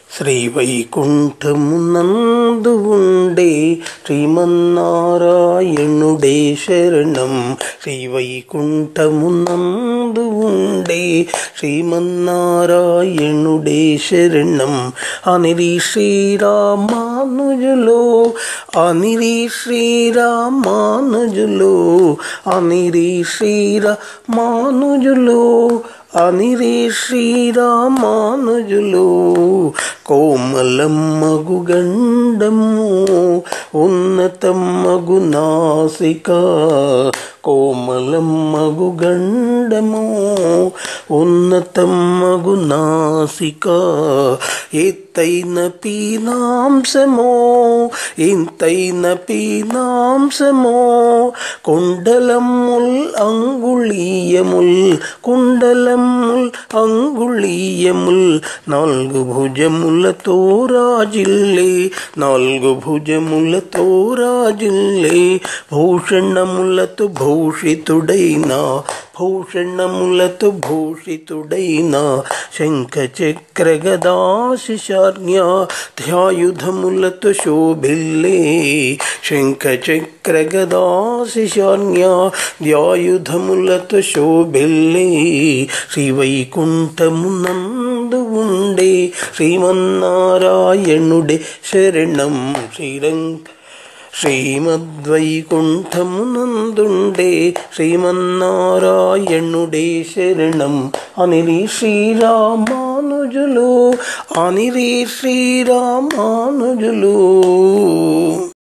శ్రీ వైకుంఠమునందు ఉండే శ్రీమన్నారాయణుడే శరణం శ్రీ వైకుంఠమునందు ఉండే శ్రీమన్నారాయణుడే శరణం అనిరి శ్రీరామానుజులో అనిరి శ్రీరామానుజులో అనిరి శ్రీరామానుజులో అనిరే శ్రీరామానుజులు కోమలమ్మగు గండము ఉన్నతమ్మగు నాసిక కోమలమ్మగు గండము ఉన్నతమ్మగు నాసిక ఎత్తైన పీనాంశమో ఇంతైన పీనాంశమో కొండలమ్ముల్ అంగుళీయముల్ కుండలమ్ముల్ అంగుళీయముల్ నాలుగు భుజములతో రాజిల్లే నాలుగు భుజములతో రాజిల్లే భూషణములతో భూషితుడైన భూషణములతో భూషితుడైన శంఖ చక్ర గదాశిశార్య ధ్యాయుధములతో శోభిల్లే శంఖ చక్ర గదాశిశార్య ధ్యాయుధములతో శోభిల్లే శ్రీ వైకుంఠమునందు ఉండే శ్రీమన్నారాయణుడే శరణం శ్రీరంగ శ్రీమద్వైకుంఠమునందుండే శ్రీమన్నారాయణుడే శరణం అనిరి శ్రీరామానుజులు అనిరి శ్రీరామానుజులు